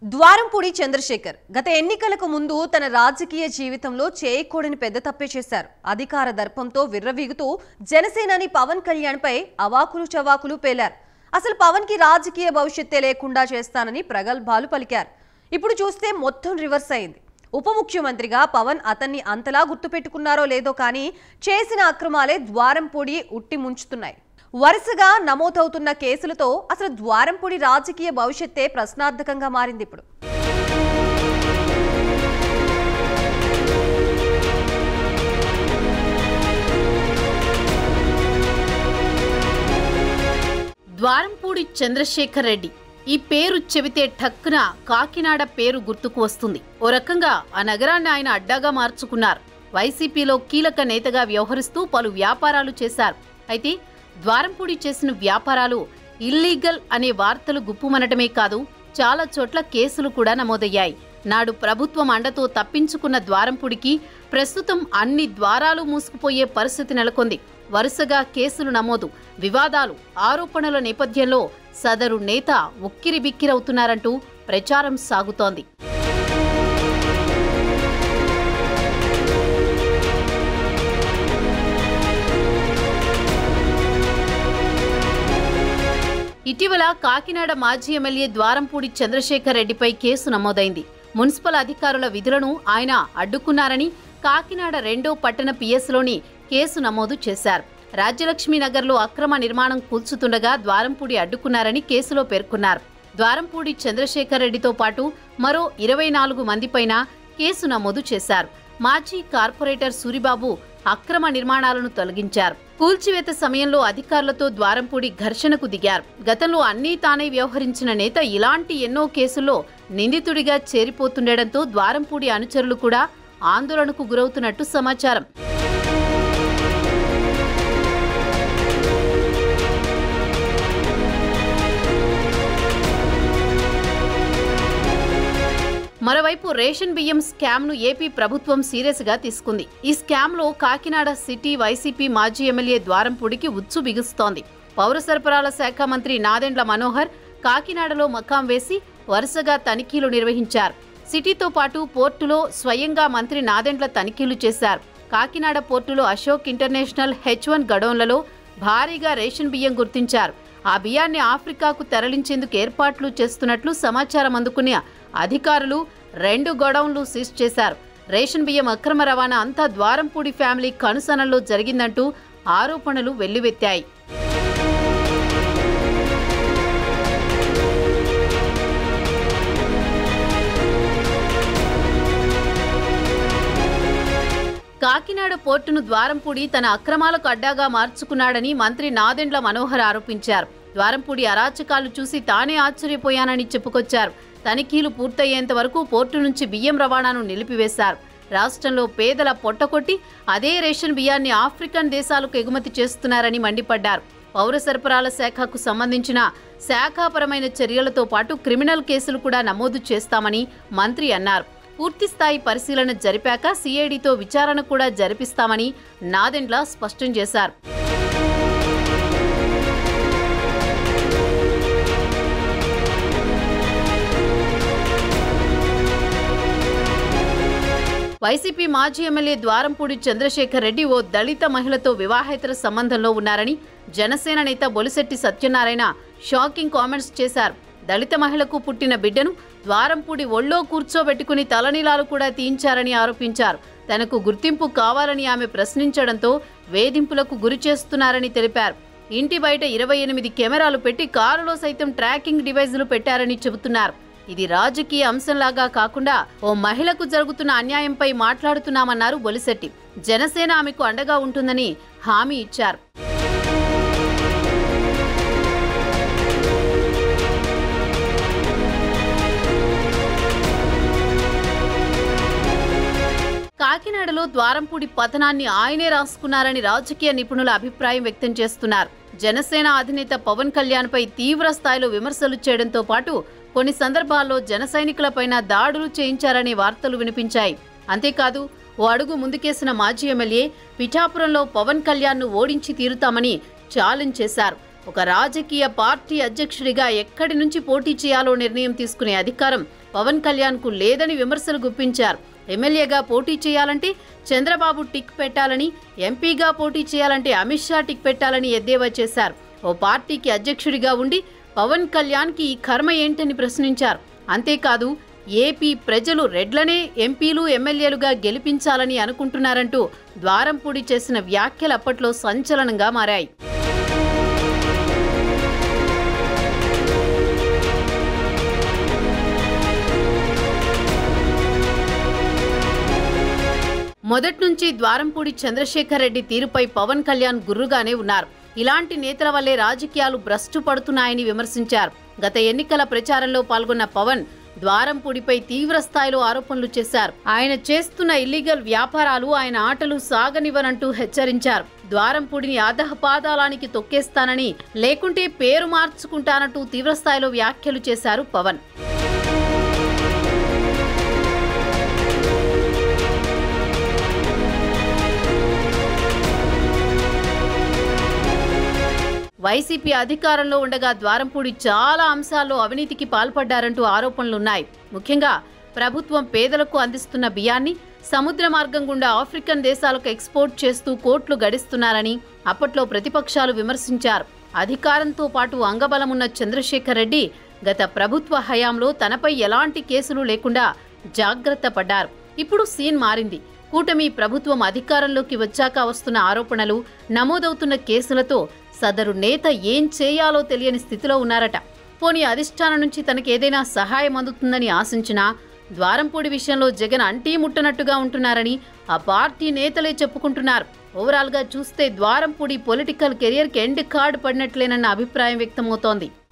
ద్వారంపూడి చంద్రశేఖర్ గత ఎన్నికలకు ముందు తన రాజకీయ జీవితంలో చేయకూడని పెద్ద తప్పే చేశారు అధికార దర్పంతో విర్రవీగుతూ జనసేనాని పవన్ కళ్యాణ్ పై అవాకులు చవాకులు పేలారు అసలు పవన్ కి రాజకీయ భవిష్యత్తే లేకుండా చేస్తానని ప్రగల్భాలు పలికారు ఇప్పుడు చూస్తే మొత్తం రివర్స్ అయింది ఉప ముఖ్యమంత్రిగా పవన్ అతన్ని అంతలా గుర్తుపెట్టుకున్నారో లేదో కానీ చేసిన అక్రమాలే ద్వారంపూడి ఉట్టి ముంచుతున్నాయి వరుసగా నమోదవుతున్న కేసులతో అసలు ద్వారంపూడి రాజకీయ భవిష్యత్తే ప్రశ్నార్థకంగా మారింది ఇప్పుడు ద్వారంపూడి చంద్రశేఖర్ రెడ్డి ఈ పేరు చెబితే ఠక్కున కాకినాడ పేరు గుర్తుకు వస్తుంది ఓ రకంగా ఆ నగరాన్ని ఆయన అడ్డాగా మార్చుకున్నారు వైసీపీలో కీలక నేతగా వ్యవహరిస్తూ పలు వ్యాపారాలు చేశారు అయితే ద్వారంపూడి చేసిన వ్యాపారాలు ఇల్లీగల్ అనే వార్తలు గుప్పుమనటమే కాదు చాలా చోట్ల కేసులు కూడా నమోదయ్యాయి నాడు ప్రభుత్వం అండతో తప్పించుకున్న ద్వారంపూడికి ప్రస్తుతం అన్ని ద్వారాలు మూసుకుపోయే పరిస్థితి నెలకొంది వరుసగా కేసులు నమోదు వివాదాలు ఆరోపణల నేపథ్యంలో సదరు నేత ఉక్కిరి బిక్కిరవుతున్నారంటూ ప్రచారం సాగుతోంది ఇటీవల కాకినాడ మాజీ ఎమ్మెల్యే ద్వారంపూడి చంద్రశేఖర్ రెడ్డిపై కేసు నమోదైంది మున్సిపల్ అధికారుల విధులను ఆయన అడ్డుకున్నారని కాకినాడ రెండో పట్టణ పిఎస్లోని కేసు నమోదు చేశారు రాజ్యలక్ష్మి నగర్లో అక్రమ నిర్మాణం కూల్చుతుండగా ద్వారంపూడి అడ్డుకున్నారని కేసులో పేర్కొన్నారు ద్వారంపూడి చంద్రశేఖర్ రెడ్డితో పాటు మరో ఇరవై నాలుగు మందిపైన కేసు నమోదు చేశారు మాజీ కార్పొరేటర్ సూరిబాబు అక్రమ నిర్మాణాలను తొలగించారు కూల్చివేత సమయంలో అధికారులతో ద్వారంపూడి ఘర్షణకు దిగారు గతంలో అన్నీ తానే వ్యవహరించిన నేత ఇలాంటి ఎన్నో కేసుల్లో నిందితుడిగా చేరిపోతుండటంతో ద్వారంపూడి అనుచరులు కూడా ఆందోళనకు గురవుతున్నట్టు సమాచారం మరోవైపు రేషన్ బియ్యం స్కామ్ ను ఏపీ ప్రభుత్వం సీరియస్ గా తీసుకుంది ఈ స్కామ్ లో కాకినాడ సిటీ వైసీపీ మాజీ ఎమ్మెల్యే ద్వారంపూడికి ఉచ్చు బిగుస్తోంది పౌర సరఫరాల శాఖ మంత్రి నాదెండ్ల మనోహర్ కాకినాడలో మకాం వేసి వరుసగా తనిఖీలు నిర్వహించారు సిటీతో పాటు పోర్టులో స్వయంగా మంత్రి నాదెండ్ల తనిఖీలు చేశారు కాకినాడ పోర్టులో అశోక్ ఇంటర్నేషనల్ హెచ్ వన్ గడౌన్లలో భారీగా రేషన్ బియ్యం గుర్తించారు ఆ బియ్యాన్ని ఆఫ్రికాకు తరలించేందుకు ఏర్పాట్లు చేస్తున్నట్లు సమాచారం అందుకున్న అధికారులు రెండు గొడౌన్లు సీజ్ చేశారు రేషన్ బియ్యం అక్రమ రవాణా అంతా ద్వారంపూడి ఫ్యామిలీ కనుసనల్లో జరిగిందంటూ ఆరోపణలు వెల్లువెత్తాయి కాకినాడ పోర్టును ద్వారంపూడి తన అక్రమాలకు అడ్డాగా మార్చుకున్నాడని మంత్రి నాదెండ్ల మనోహర్ ఆరోపించారు ద్వారంపూడి అరాచకాలు చూసి తానే ఆశ్చర్యపోయానని చెప్పుకొచ్చారు తనిఖీలు పూర్తయ్యేంత వరకు పోర్టు నుంచి బియ్యం రవాణాను నిలిపివేశారు రాష్ట్రంలో పేదల పొట్టకొట్టి అదే రేషన్ బియ్యాన్ని ఆఫ్రికన్ దేశాలకు ఎగుమతి చేస్తున్నారని మండిపడ్డారు పౌర సరఫరాల శాఖకు సంబంధించిన శాఖాపరమైన చర్యలతో పాటు క్రిమినల్ కేసులు కూడా నమోదు చేస్తామని మంత్రి అన్నారు పూర్తిస్థాయి పరిశీలన జరిపాక సిఐడితో విచారణ కూడా జరిపిస్తామని నాదెండ్ల స్పష్టం చేశారు వైసీపీ మాజీ ఎమ్మెల్యే ద్వారంపూడి చంద్రశేఖర్ రెడ్డి ఓ దళిత మహిళతో వివాహేతర సంబంధంలో ఉన్నారని జనసేన నేత బొలిశెట్టి సత్యనారాయణ షాకింగ్ కామెంట్స్ చేశారు దళిత మహిళకు పుట్టిన బిడ్డను ద్వారంపూడి ఒళ్ళో కూర్చోబెట్టుకుని తలనీలాలు కూడా తీయించారని ఆరోపించారు తనకు గుర్తింపు కావాలని ఆమె ప్రశ్నించడంతో వేధింపులకు గురి చేస్తున్నారని తెలిపారు ఇంటి బయట ఇరవై ఎనిమిది కెమెరాలు పెట్టి కారులో సైతం ట్రాకింగ్ డివైజులు పెట్టారని చెబుతున్నారు ఇది రాజకీయ అంశంలాగా కాకుండా ఓ మహిళకు జరుగుతున్న అన్యాయంపై మాట్లాడుతున్నామన్నారు బొలిశెట్టి జనసేన ఆమెకు అండగా ఉంటుందని హామీ ఇచ్చారు కాకినాడలో ద్వారంపూడి పతనాన్ని ఆయనే రాసుకున్నారని రాజకీయ నిపుణుల అభిప్రాయం వ్యక్తం చేస్తున్నారు జనసేన అధినేత పవన్ కళ్యాణ్ పై తీవ్ర స్థాయిలో విమర్శలు చేయడంతో పాటు కొన్ని సందర్భాల్లో జన సైనికులపైన దాడులు చేయించారనే వార్తలు వినిపించాయి అంతేకాదు ఓ అడుగు ముందుకేసిన మాజీ ఎమ్మెల్యే పిఠాపురంలో పవన్ కళ్యాణ్ను ఓడించి తీరుతామని ఛాలెంజ్ చేశారు ఒక రాజకీయ పార్టీ అధ్యక్షుడిగా ఎక్కడి నుంచి పోటీ చేయాలో నిర్ణయం తీసుకునే అధికారం పవన్ కళ్యాణ్కు లేదని విమర్శలు గుప్పించారు ఎమ్మెల్యేగా పోటీ చేయాలంటే చంద్రబాబు టిక్ పెట్టాలని ఎంపీగా పోటీ చేయాలంటే అమిత్ షా టిక్ పెట్టాలని ఎద్దేవా చేశారు ఓ పార్టీకి అధ్యక్షుడిగా ఉండి పవన్ కళ్యాణ్కి ఈ కర్మ ఏంటని ప్రశ్నించారు అంతేకాదు ఏపీ ప్రజలు రెడ్లనే ఎంపీలు ఎమ్మెల్యేలుగా గెలిపించాలని అనుకుంటున్నారంటూ ద్వారంపూడి చేసిన వ్యాఖ్యలు అప్పట్లో సంచలనంగా మారాయి మొదట్నుంచి ద్వారంపూడి చంద్రశేఖర్ రెడ్డి తీరుపై పవన్ కళ్యాణ్ గుర్రుగానే ఉన్నారు ఇలాంటి నేతల వల్లే రాజకీయాలు భ్రష్టు పడుతున్నాయని విమర్శించారు గత ఎన్నికల ప్రచారంలో పాల్గొన్న పవన్ ద్వారంపూడిపై తీవ్ర స్థాయిలో ఆరోపణలు చేశారు ఆయన చేస్తున్న ఇల్లీగల్ వ్యాపారాలు ఆయన ఆటలు సాగనివ్వనంటూ హెచ్చరించారు ద్వారంపూడిని అధహపాదాలానికి తొక్కేస్తానని లేకుంటే పేరు మార్చుకుంటానంటూ తీవ్రస్థాయిలో వ్యాఖ్యలు చేశారు పవన్ వైసీపీ అధికారంలో ఉండగా ద్వారంపూడి చాలా అంశాల్లో అవినీతికి పాల్పడ్డారంటూ ఆరోపణలున్నాయి ముఖ్యంగా ప్రభుత్వం పేదలకు అందిస్తున్న బియ్యాన్ని సముద్ర మార్గం గుండా ఆఫ్రికన్ దేశాలకు ఎక్స్పోర్ట్ చేస్తూ కోట్లు గడిస్తున్నారని అప్పట్లో ప్రతిపక్షాలు విమర్శించారు అధికారంతో పాటు అంగబలమున్న చంద్రశేఖర్ రెడ్డి గత ప్రభుత్వ హయాంలో తనపై ఎలాంటి కేసులు లేకుండా జాగ్రత్త పడ్డారు ఇప్పుడు సీన్ మారింది కూటమి ప్రభుత్వం అధికారంలోకి వచ్చాక వస్తున్న ఆరోపణలు నమోదవుతున్న కేసులతో సదరు నేత ఏం చేయాలో తెలియని స్థితిలో ఉన్నారట పోనీ అధిష్టానం నుంచి తనకేదైనా సహాయం అందుతుందని ఆశించినా ద్వారంపూడి విషయంలో జగన్ అంటీ ముట్టనట్టుగా ఉంటున్నారని ఆ పార్టీ నేతలే చెప్పుకుంటున్నారు ఓవరాల్గా చూస్తే ద్వారంపూడి పొలిటికల్ కెరియర్కి ఎండ్ కార్డ్ పడినట్లేనన్న అభిప్రాయం వ్యక్తమవుతోంది